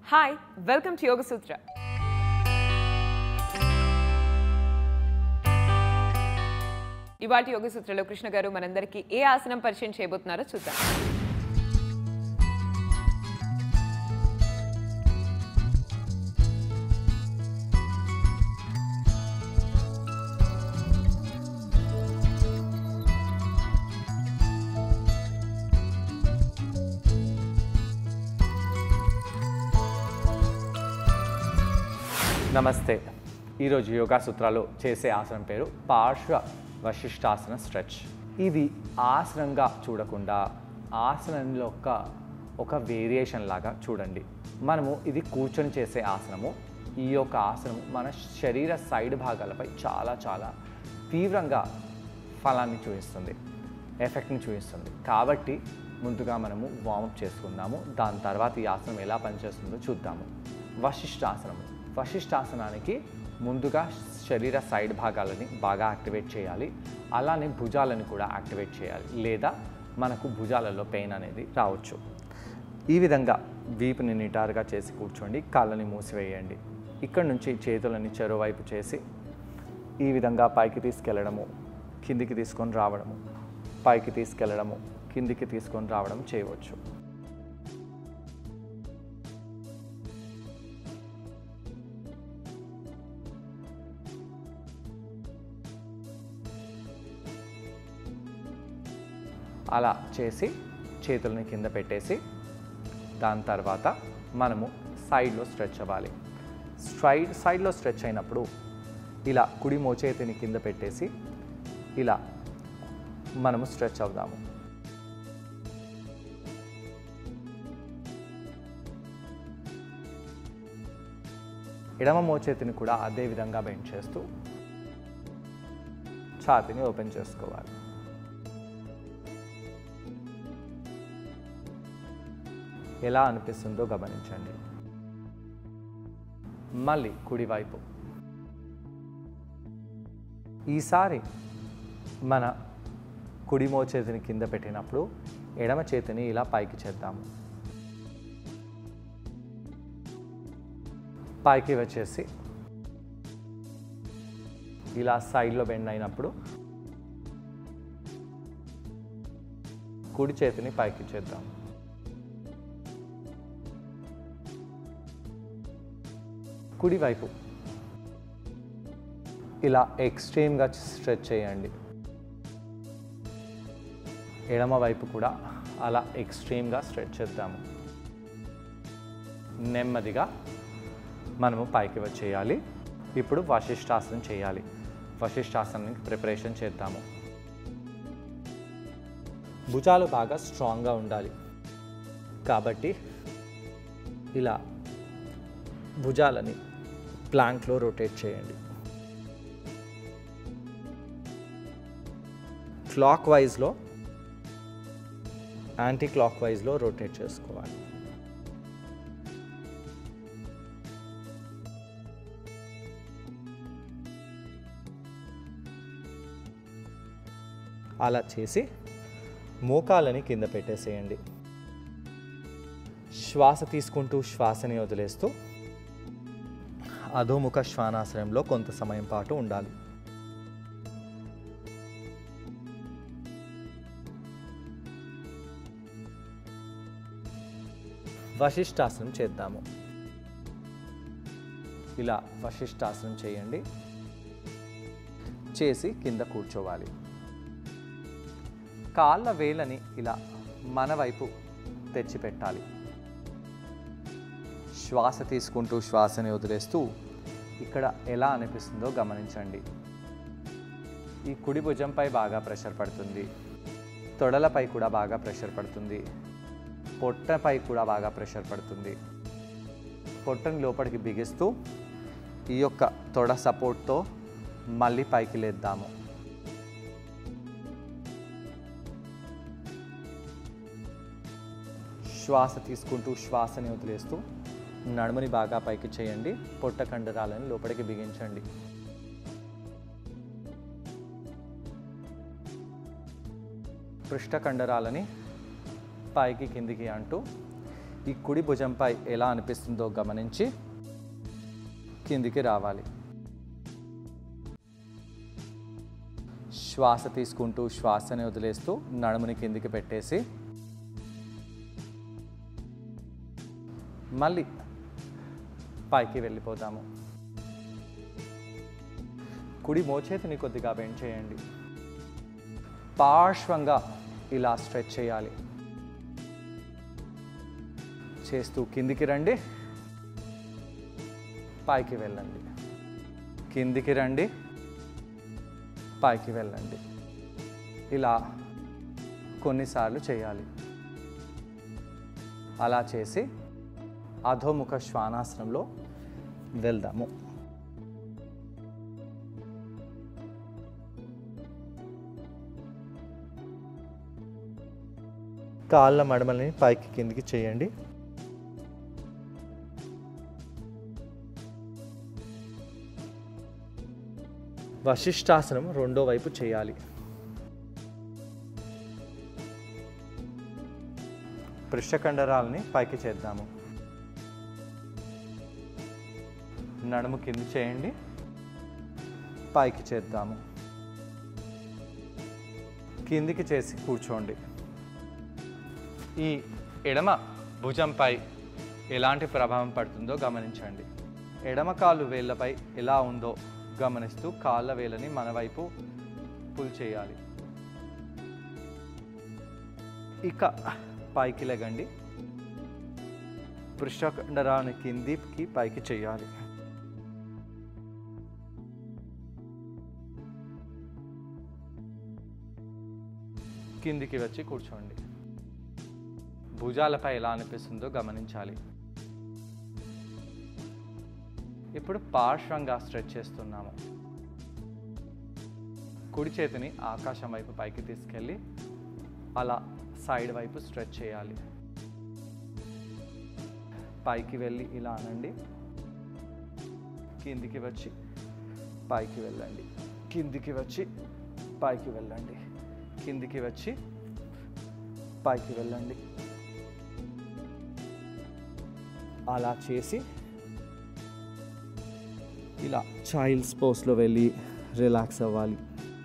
hi welcome to Yoga Sutra ఇవాటి యోగ సూత్రలో కృష్ణ గారు మనందరికీ ఏ ఆసనం పరిచయం చేయబోతున్నారో చూద్దాం నమస్తే ఈరోజు యోగా సూత్రాలు చేసే ఆసనం పేరు పార్శ్వ వశిష్టాసన స్ట్రెచ్ ఇది ఆసనంగా చూడకుండా ఆసనంలో ఒక ఒక వేరియేషన్ లాగా చూడండి మనము ఇది కూర్చొని చేసే ఆసనము ఈ యొక్క ఆసనం మన శరీర సైడ్ భాగాలపై చాలా చాలా తీవ్రంగా ఫలాన్ని చూపిస్తుంది ఎఫెక్ట్ని చూపిస్తుంది కాబట్టి ముందుగా మనము వార్మప్ చేసుకుందాము దాని తర్వాత ఈ ఆసనం ఎలా పనిచేస్తుందో చూద్దాము వశిష్టాసనము వశిష్టాసనానికి ముందుగా శరీర సైడ్ భాగాలని బాగా యాక్టివేట్ చేయాలి అలానే భుజాలను కూడా యాక్టివేట్ చేయాలి లేదా మనకు భుజాలలో పెయిన్ అనేది రావచ్చు ఈ విధంగా వీపుని నిటారుగా చేసి కూర్చోండి కాళ్ళని మూసివేయండి ఇక్కడ నుంచి చేతులని చెరువైపు చేసి ఈ విధంగా పైకి తీసుకెళ్ళడము కిందికి తీసుకొని రావడము పైకి తీసుకెళ్ళడము కిందికి తీసుకొని రావడం చేయవచ్చు అలా చేసి చేతులని కింద పెట్టేసి దాని తర్వాత మనము సైడ్లో స్ట్రెచ్ అవ్వాలి స్ట్రైడ్ సైడ్లో స్ట్రెచ్ అయినప్పుడు ఇలా కుడి మోచేతిని కింద పెట్టేసి ఇలా మనము స్ట్రెచ్ అవుదాము ఎడమ మోచేతిని కూడా అదే విధంగా బెండ్ చేస్తూ ఛాతిని ఓపెన్ చేసుకోవాలి ఎలా అనిపిస్తుందో గమనించండి మళ్ళీ కుడివైపు ఈసారి మన కుడి మోచేతిని కింద పెట్టినప్పుడు ఎడమ చేతిని ఇలా పైకి చేద్దాము పైకి వచ్చేసి ఇలా సైడ్లో బెండ్ అయినప్పుడు కుడి చేతిని పైకి చేద్దాం కుడివైపు ఇలా ఎక్స్ట్రీమ్గా స్ట్రెచ్ చేయండి ఎడమ వైపు కూడా అలా ఎక్స్ట్రీమ్గా స్ట్రెచ్ చేద్దాము నెమ్మదిగా మనము పైకి వచ్చేయాలి ఇప్పుడు వశిష్టాసనం చేయాలి వశిష్టాసనానికి ప్రిపరేషన్ చేద్దాము భుజాలు బాగా స్ట్రాంగ్గా ఉండాలి కాబట్టి ఇలా భుజాలని ప్లాంక్లో రొటేట్ చేయండి క్లాక్ వైజ్లో యాంటీ క్లాక్ వైజ్లో రొటేట్ చేసుకోవాలి అలా చేసి మోకాలని కింద పెట్టేసేయండి శ్వాస తీసుకుంటూ శ్వాసని వదిలేస్తూ అధోముఖ శ్వానాశ్రయంలో కొంత సమయం పాటు ఉండాలి వశిష్టాసనం చేద్దాము ఇలా వశిష్టాసనం చేయండి చేసి కింద కూర్చోవాలి కాళ్ళ వేలని ఇలా మన వైపు తెచ్చిపెట్టాలి శ్వాస తీసుకుంటూ శ్వాసని వదిలేస్తూ ఇక్కడ ఎలా అనిపిస్తుందో గమనించండి ఈ కుడి భుజంపై బాగా ప్రెషర్ పడుతుంది తొడలపై కూడా బాగా ప్రెషర్ పడుతుంది పొట్టపై కూడా బాగా ప్రెషర్ పడుతుంది పొట్టని లోపలికి బిగిస్తూ ఈ యొక్క తొడ సపోర్ట్తో మళ్ళీ పైకి లేద్దాము శ్వాస తీసుకుంటూ శ్వాసని వదిలేస్తూ నడుముని బాగా పైకి చేయండి పొట్ట కండరాలను లోపలికి బిగించండి పృష్ఠ కండరాలని పైకి కిందికి అంటూ ఈ కుడి భుజంపై ఎలా అనిపిస్తుందో గమనించి కిందికి రావాలి శ్వాస తీసుకుంటూ శ్వాసని వదిలేస్తూ నడుముని కిందికి పెట్టేసి మళ్ళీ పైకి వెళ్ళిపోతాము కుడి మోచేతిని కొద్దిగా బెండ్ చేయండి పార్శ్వంగా ఇలా స్ట్రెచ్ చేయాలి చేస్తూ కిందికి రండి పైకి వెళ్ళండి కిందికి రండి పైకి వెళ్ళండి ఇలా కొన్నిసార్లు చేయాలి అలా చేసి అధోముఖ శ్వానాసనంలో వెళ్దాము కాళ్ళ మడమల్ని పైకి కిందికి చేయండి వశిష్టాసనం రెండో వైపు చేయాలి పృష్ఠకండరాలని పైకి చేద్దాము నడుము కింది చేయండి పైకి చేద్దాము కిందికి చేసి కూర్చోండి ఈ ఎడమ భుజంపై ఎలాంటి ప్రభావం పడుతుందో గమనించండి ఎడమ కాలు వేళ్ళపై ఎలా ఉందో గమనిస్తూ కాళ్ళ వేళ్ళని మన వైపు పుల్ చేయాలి ఇక పైకి లెగండి పృష్ఠకండరాన్ని కిందికి పైకి చేయాలి కిందికి వచ్చి కూర్చోండి భుజాలపై ఎలా అనిపిస్తుందో గమనించాలి ఇప్పుడు పార్శ్వంగా స్ట్రెచ్ చేస్తున్నాము కుడి చేతిని ఆకాశం వైపు పైకి తీసుకెళ్ళి అలా సైడ్ వైపు స్ట్రెచ్ చేయాలి పైకి వెళ్ళి ఇలా అనండి కిందికి వచ్చి పైకి వెళ్ళండి కిందికి వచ్చి పైకి వెళ్ళండి కిందికి వచ్చి పైకి వెళ్ళండి అలా చేసి ఇలా చైల్డ్స్ పోస్ట్లో వెళ్ళి రిలాక్స్ అవ్వాలి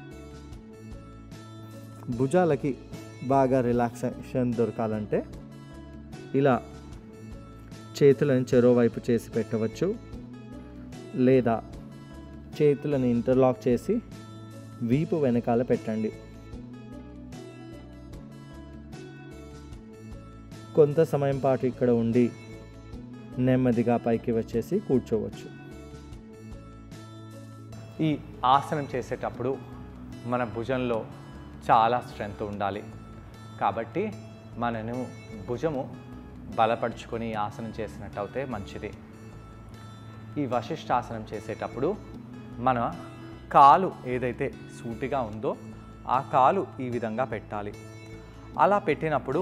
భుజాలకి బాగా రిలాక్సేషన్ దొరకాలంటే ఇలా చేతులను చెరో వైపు చేసి పెట్టవచ్చు లేదా చేతులను ఇంటర్లాక్ చేసి వీపు వెనకాల పెట్టండి కొంత సమయం పాటు ఇక్కడ ఉండి నెమ్మదిగా పైకి వచ్చేసి కూర్చోవచ్చు ఈ ఆసనం చేసేటప్పుడు మన భుజంలో చాలా స్ట్రెంగ్త్ ఉండాలి కాబట్టి మనను భుజము బలపరుచుకొని ఈ ఆసనం చేసినట్టు అయితే మంచిది ఈ వశిష్టాసనం చేసేటప్పుడు మన కాలు ఏదైతే సూటిగా ఉందో ఆ కాలు ఈ విధంగా పెట్టాలి అలా పెట్టినప్పుడు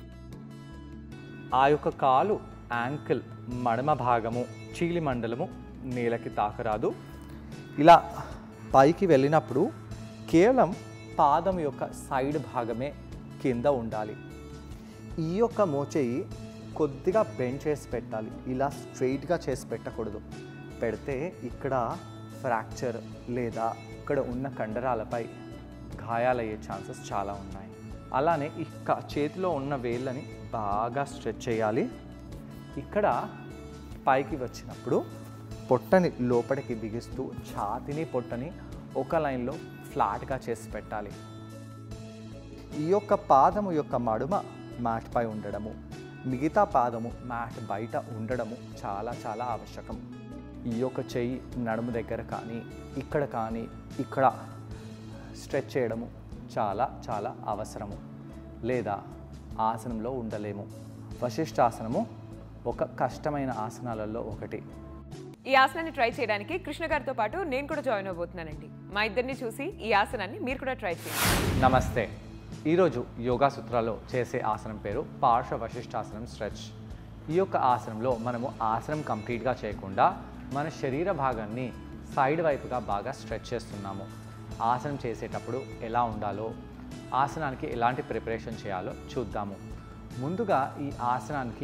ఆ యొక్క కాలు యాంకిల్ మడమ భాగము చీలి మండలము నేలకి తాకరాదు ఇలా పైకి వెళ్ళినప్పుడు కేవలం పాదం యొక్క సైడ్ భాగమే కింద ఉండాలి ఈ యొక్క మోచేయి కొద్దిగా బెండ్ చేసి పెట్టాలి ఇలా స్ట్రైట్గా చేసి పెట్టకూడదు పెడితే ఇక్కడ ఫ్రాక్చర్ లేదా ఇక్కడ ఉన్న కండరాలపై గాయాలయ్యే ఛాన్సెస్ చాలా ఉన్నాయి అలానే ఇక్క చేతిలో ఉన్న వేళ్ళని బాగా స్ట్రెచ్ చేయాలి ఇక్కడ పైకి వచ్చినప్పుడు పొట్టని లోపలికి బిగిస్తూ ఛాతిని పొట్టని ఒక లైన్లో ఫ్లాట్గా చేసి పెట్టాలి ఈ యొక్క పాదము యొక్క మడుమ మ్యాట్ పై ఉండడము మిగతా పాదము మ్యాట్ బయట ఉండడము చాలా చాలా ఆవశ్యకం ఈ యొక్క చెయ్యి నడుము దగ్గర కానీ ఇక్కడ కానీ ఇక్కడ స్ట్రెచ్ చేయడము చాలా చాలా అవసరము లేదా ఆసనంలో ఉండలేము వశిష్టాసనము ఒక కష్టమైన ఆసనాలలో ఒకటి ఈ ఆసనాన్ని ట్రై చేయడానికి కృష్ణ గారితో పాటు నేను కూడా జాయిన్ అవబోతున్నానండి మా ఇద్దరిని చూసి ఈ ఆసనాన్ని మీరు కూడా ట్రై చేయండి నమస్తే ఈరోజు యోగా సూత్రాల్లో చేసే ఆసనం పేరు పార్శ్వ వశిష్టాసనం స్ట్రెచ్ ఈ యొక్క ఆసనంలో మనము ఆసనం కంప్లీట్గా చేయకుండా మన శరీర భాగాన్ని సైడ్ వైపుగా బాగా స్ట్రెచ్ చేస్తున్నాము ఆసనం చేసేటప్పుడు ఎలా ఉండాలో ఆసనానికి ఎలాంటి ప్రిపరేషన్ చేయాలో చూద్దాము ముందుగా ఈ ఆసనానికి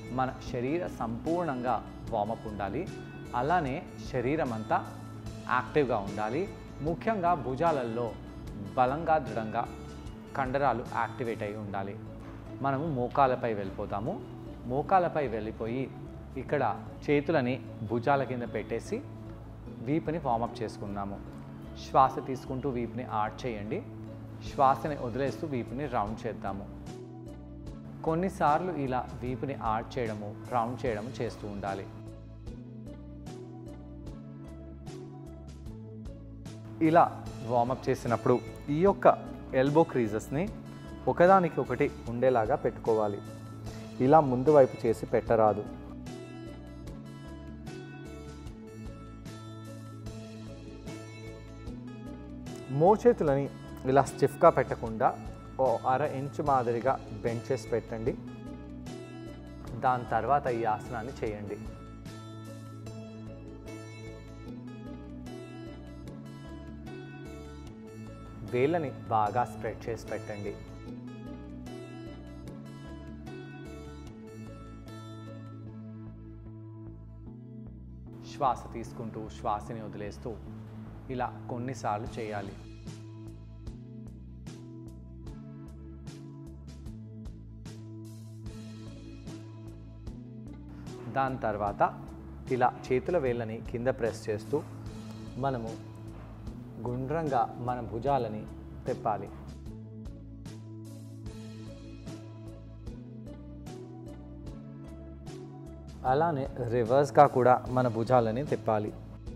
మన శరీర సంపూర్ణంగా వామప్ ఉండాలి అలానే శరీరం అంతా యాక్టివ్గా ఉండాలి ముఖ్యంగా భుజాలలో బలంగా దృఢంగా కండరాలు యాక్టివేట్ అయి ఉండాలి మనము మోకాలపై వెళ్ళిపోతాము మోకాలపై వెళ్ళిపోయి ఇక్కడ చేతులని భుజాల కింద పెట్టేసి వీపుని వార్మప్ చేసుకుందాము శ్వాస తీసుకుంటూ వీపుని ఆర్ట్ చేయండి శ్వాసని వదిలేస్తూ వీపుని రౌండ్ చేద్దాము కొన్నిసార్లు ఇలా వీపుని ఆర్ట్ చేయడము రౌండ్ చేయడము చేస్తూ ఉండాలి ఇలా వార్మప్ చేసినప్పుడు ఈ యొక్క ఎల్బో క్రీజెస్ని ఒకదానికి ఒకటి ఉండేలాగా పెట్టుకోవాలి ఇలా ముందు వైపు చేసి పెట్టరాదు మోచేతులని ఇలా స్టిఫ్గా పెట్టకుండా ఓ అర ఇంచు మాదిరిగా బెండ్ చేసి పెట్టండి దాని తర్వాత ఈ ఆసనాన్ని చేయండి వేళ్ళని బాగా స్ప్రెడ్ చేసి పెట్టండి శ్వాస తీసుకుంటూ శ్వాసని వదిలేస్తూ ఇలా కొన్నిసార్లు చేయాలి దాని తర్వాత ఇలా చేతుల వేళ్ళని కింద ప్రెస్ చేస్తూ మనము గుండ్రంగా మన భుజాలని తిప్పాలి అలానే రివర్స్గా కూడా మన భుజాలని తిప్పాలి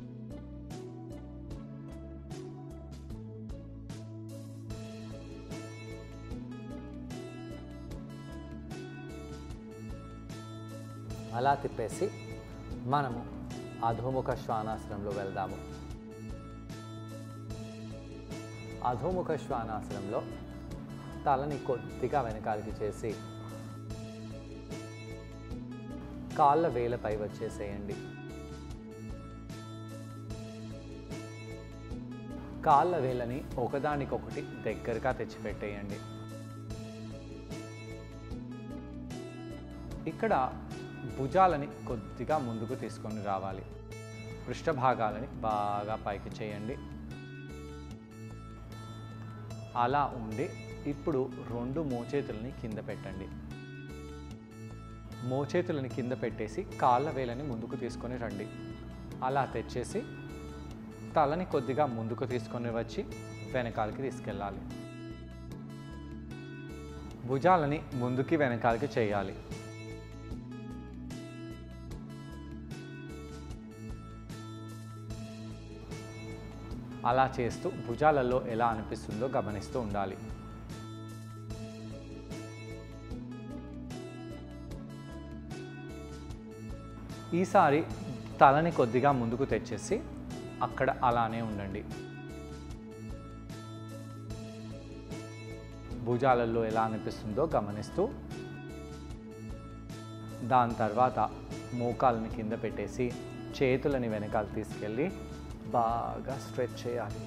అలా తిప్పేసి మనము అధోముఖ శ్వానాసనంలో వెళ్దాము అధోముఖ శ్వానాసనంలో తలని కొద్దిగా వెనకాలకి చేసి కాళ్ళ వేలపై వచ్చేసేయండి కాళ్ళ వేలని ఒకదానికొకటి దగ్గరగా తెచ్చిపెట్టేయండి ఇక్కడ భుజాలని కొద్దిగా ముందుకు తీసుకొని రావాలి పృష్ఠభాగాలని బాగా పైకి చేయండి అలా ఉండి ఇప్పుడు రెండు మోచేతులని కింద పెట్టండి మోచేతులని కింద పెట్టేసి కాళ్ళ వేలని ముందుకు తీసుకొని రండి అలా తెచ్చేసి తలని కొద్దిగా ముందుకు తీసుకొని వచ్చి వెనకాలకి తీసుకెళ్ళాలి భుజాలని ముందుకి వెనకాలకి చేయాలి అలా చేస్తూ భుజాలలో ఎలా అనిపిస్తుందో గమనిస్తూ ఉండాలి ఈసారి తలని కొద్దిగా ముందుకు తెచ్చేసి అక్కడ అలానే ఉండండి భుజాలలో ఎలా అనిపిస్తుందో గమనిస్తూ దాని తర్వాత మోకాలని కింద పెట్టేసి చేతులని వెనకాల తీసుకెళ్ళి బాగా స్ట్రెచ్ చేయాలి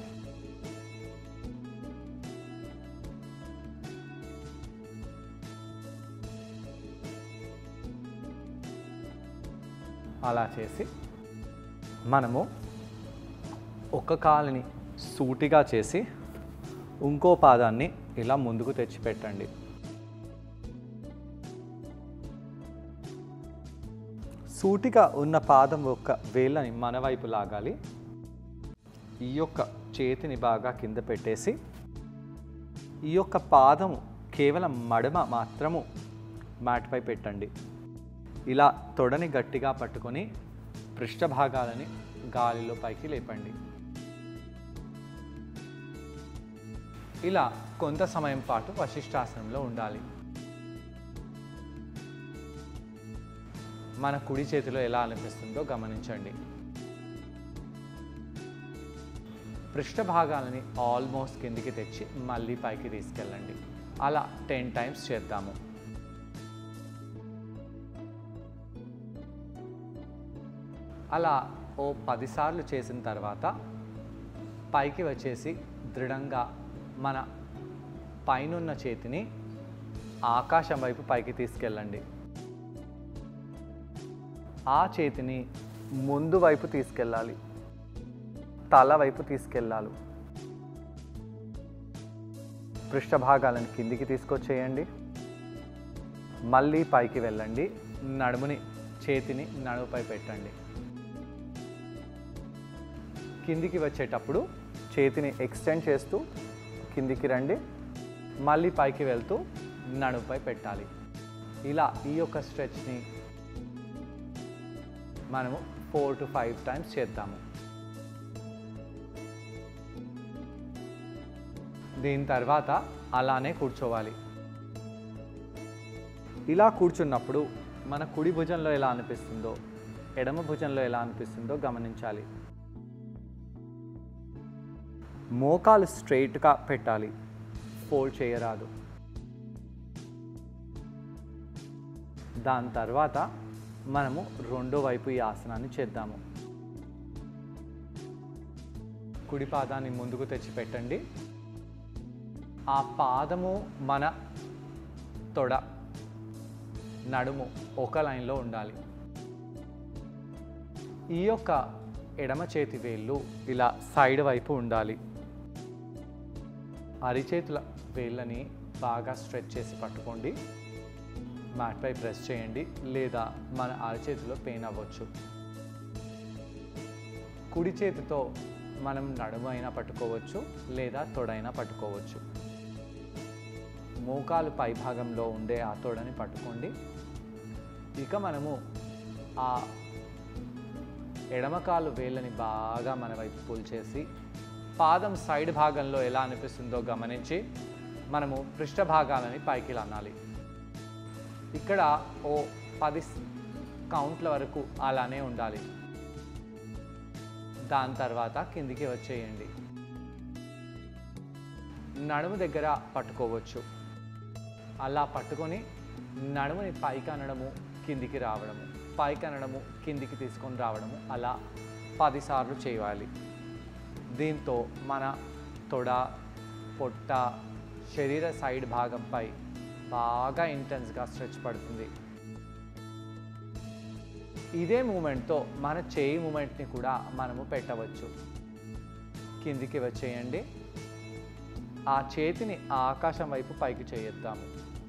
అలా చేసి మనము ఒక కాలుని సూటిగా చేసి ఇంకో పాదాన్ని ఇలా ముందుకు తెచ్చిపెట్టండి సూటిగా ఉన్న పాదం యొక్క వేళ్ళని మన వైపు లాగాలి ఈ యొక్క చేతిని బాగా కింద పెట్టేసి ఈ యొక్క పాదము కేవలం మడమ మాత్రము మ్యాట్పై పెట్టండి ఇలా తొడని గట్టిగా పట్టుకొని పృష్ఠభాగాలని గాలిలో పైకి లేపండి ఇలా కొంత సమయం పాటు వశిష్టాసనంలో ఉండాలి మన కుడి చేతిలో ఎలా అనిపిస్తుందో గమనించండి పృష్ఠభాగాలని ఆల్మోస్ట్ కిందికి తెచ్చి మళ్ళీ పైకి తీసుకెళ్ళండి అలా టెన్ టైమ్స్ చేద్దాము అలా ఓ పదిసార్లు చేసిన తర్వాత పైకి వచ్చేసి దృఢంగా మన పైనున్న చేతిని ఆకాశం వైపు పైకి తీసుకెళ్ళండి ఆ చేతిని ముందు వైపు తీసుకెళ్ళాలి తల వైపు తీసుకెళ్ళాలి పృష్ఠభాగాలను కిందికి తీసుకొచ్చేయండి మళ్ళీ పైకి వెళ్ళండి నడుముని చేతిని నడుముపై పెట్టండి కిందికి వచ్చేటప్పుడు చేతిని ఎక్స్టెండ్ చేస్తూ కిందికి రండి మళ్ళీ పైకి వెళ్తూ నడుముపై పెట్టాలి ఇలా ఈ యొక్క స్ట్రెచ్ని మనము ఫోర్ టు ఫైవ్ టైమ్స్ చేద్దాము దీని తర్వాత అలానే కూర్చోవాలి ఇలా కూర్చున్నప్పుడు మన కుడి భుజంలో ఎలా అనిపిస్తుందో ఎడమ భుజంలో ఎలా అనిపిస్తుందో గమనించాలి మోకాలు స్ట్రైట్గా పెట్టాలి ఫోల్డ్ చేయరాదు దాని తర్వాత మనము రెండో వైపు ఈ ఆసనాన్ని చేద్దాము కుడి పాదాన్ని ముందుకు తెచ్చి పెట్టండి ఆ పాదము మన తొడ నడుము ఒక లైన్లో ఉండాలి ఈ యొక్క ఎడమ చేతి వేళ్ళు ఇలా సైడ్ వైపు ఉండాలి అరిచేతుల వేళ్ళని బాగా స్ట్రెచ్ చేసి పట్టుకోండి మ్యాట్పై ప్రెస్ చేయండి లేదా మన అరచేతిలో పెయిన్ అవ్వచ్చు కుడి చేతితో మనం నడుము అయినా పట్టుకోవచ్చు లేదా తొడైనా పట్టుకోవచ్చు మోకాలు పై భాగంలో ఉండే ఆ తొడని పట్టుకోండి ఇక మనము ఆ ఎడమకాలు వేళ్ళని బాగా మన వైపు పుల్ చేసి పాదం సైడ్ భాగంలో ఎలా అనిపిస్తుందో గమనించి మనము పృష్ఠ భాగాలని పైకి అనాలి ఇక్కడ ఓ పది కౌంట్ల వరకు అలానే ఉండాలి దాని తర్వాత కిందికి వచ్చేయండి నడుము దగ్గర పట్టుకోవచ్చు అలా పట్టుకొని నడుముని పైకి అనడము కిందికి రావడము పైకి అనడము కిందికి తీసుకొని రావడము అలా పదిసార్లు చేయాలి దీంతో మన తొడ పొట్ట శరీర సైడ్ భాగంపై బాగా ఇంటెన్స్గా స్ట్రెచ్ పడుతుంది ఇదే మూమెంట్తో మన చేయి మూమెంట్ని కూడా మనము పెట్టవచ్చు కిందికి వచ్చేయండి ఆ చేతిని ఆ ఆకాశం వైపు పైకి చేయొద్దాము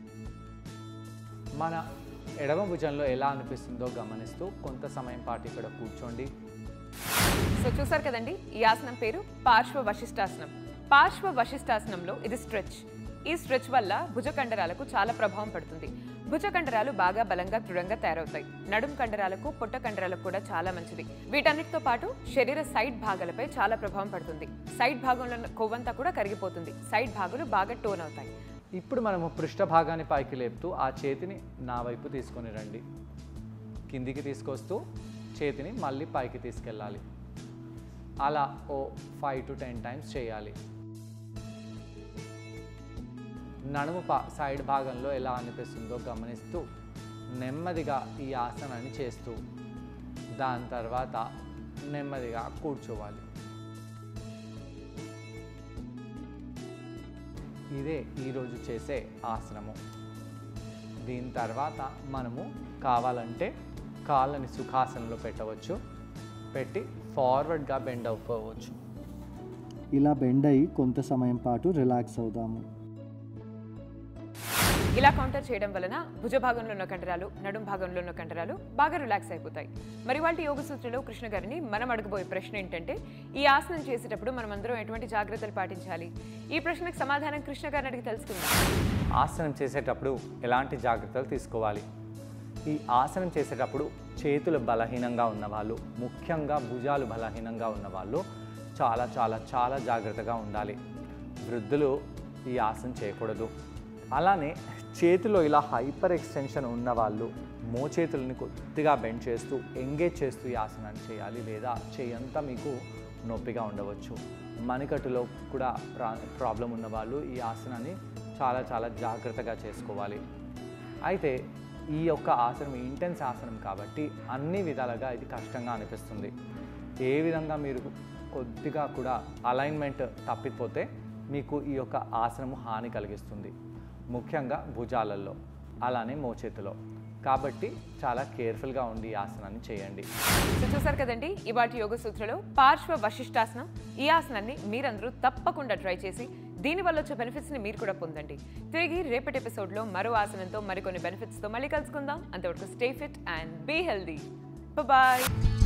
మన ఎడమ భుజంలో ఎలా అనిపిస్తుందో గమనిస్తూ కొంత సమయం పాటు ఇక్కడ కూర్చోండి సో చూసారు కదండి ఈ ఆసనం పేరు పార్శ్వ వశిష్టాసనం పార్శ్వ వశిష్టాసనంలో ఇది స్ట్రెచ్ ఈ స్ట్రెచ్ వల్ల భుజ కండరాలకు చాలా ప్రభావం పడుతుంది భుజ కండరాలు బాగా బలంగా దృఢంగా తయారవుతాయి నడుం కండరాలకు పొట్ట కండరాలకు కూడా చాలా మంచిది వీటన్నిటితో పాటు శరీర సైడ్ భాగాలపై చాలా ప్రభావం పడుతుంది సైడ్ భాగంలో ఉన్న కొవ్వంతా కూడా కరిగిపోతుంది సైడ్ భాగాలు బాగా టోన్ అవుతాయి ఇప్పుడు మనము పృష్ఠ భాగాన్ని పైకి లేపుతూ ఆ చేతిని నా వైపు తీసుకొని రండి కిందికి తీసుకొస్తూ చేతిని మళ్ళీ పైకి తీసుకెళ్ళాలి అలా ఓ ఫైవ్ టు టెన్ టైమ్స్ చేయాలి నడుము పా సైడ్ భాగంలో ఎలా అనిపిస్తుందో గమనిస్తూ నెమ్మదిగా ఈ ఆసనాన్ని చేస్తూ దాని తర్వాత నెమ్మదిగా కూర్చోవాలి ఇదే ఈరోజు చేసే ఆసనము దీని తర్వాత మనము కావాలంటే కాళ్ళని సుఖాసనంలో పెట్టవచ్చు పెట్టి ఫార్వర్డ్గా బెండ్ అయిపోవచ్చు ఇలా బెండ్ అయ్యి కొంత సమయం పాటు రిలాక్స్ అవుదాము ఇలా కౌంటర్ చేయడం వలన భుజ భాగంలో ఉన్న కండరాలు నడుం భాగంలో ఉన్న కండరాలు బాగా రిలాక్స్ అయిపోతాయి మరి వాటి యోగ సూత్రలో కృష్ణ గారిని మనం అడగబోయే ప్రశ్న ఏంటంటే ఈ ఆసనం చేసేటప్పుడు మనం అందరం ఎటువంటి జాగ్రత్తలు పాటించాలి ఈ ప్రశ్నకు సమాధానం కృష్ణ గారిని అడిగి తెలుసుకుందాం ఆసనం చేసేటప్పుడు ఎలాంటి జాగ్రత్తలు తీసుకోవాలి ఈ ఆసనం చేసేటప్పుడు చేతులు బలహీనంగా ఉన్నవాళ్ళు ముఖ్యంగా భుజాలు బలహీనంగా ఉన్నవాళ్ళు చాలా చాలా చాలా జాగ్రత్తగా ఉండాలి వృద్ధులు ఈ ఆసనం చేయకూడదు అలానే చేతిలో ఇలా హైపర్ ఎక్స్టెన్షన్ ఉన్నవాళ్ళు మోచేతులని కొద్దిగా బెండ్ చేస్తూ ఎంగేజ్ చేస్తూ ఈ ఆసనాన్ని చేయాలి లేదా చేయంతా మీకు నొప్పిగా ఉండవచ్చు మణికట్టులో కూడా ప్రా ప్రాబ్లం ఉన్నవాళ్ళు ఈ ఆసనాన్ని చాలా చాలా జాగ్రత్తగా చేసుకోవాలి అయితే ఈ యొక్క ఆసనం ఇంటెన్స్ ఆసనం కాబట్టి అన్ని విధాలుగా ఇది కష్టంగా అనిపిస్తుంది ఏ విధంగా మీరు కొద్దిగా కూడా అలైన్మెంట్ తప్పిపోతే మీకు ఈ యొక్క ఆసనము హాని కలిగిస్తుంది ముఖ్యంగా భుజాలలో అలానే మోచేతిలో కాబట్టి చాలా కేర్ఫుల్గా ఉండి ఈ ఆసనాన్ని చేయండి సో చూసారు కదండి ఇవాటి యోగ సూత్రలో పార్శ్వ వశిష్టాసనం ఈ ఆసనాన్ని మీరందరూ తప్పకుండా ట్రై చేసి దీనివల్ల వచ్చే బెనిఫిట్స్ని మీరు కూడా పొందండి తిరిగి రేపటి ఎపిసోడ్లో మరో ఆసనంతో మరికొన్ని బెనిఫిట్స్తో మళ్ళీ కలుసుకుందాం అంతవరకు stay fit and be healthy bye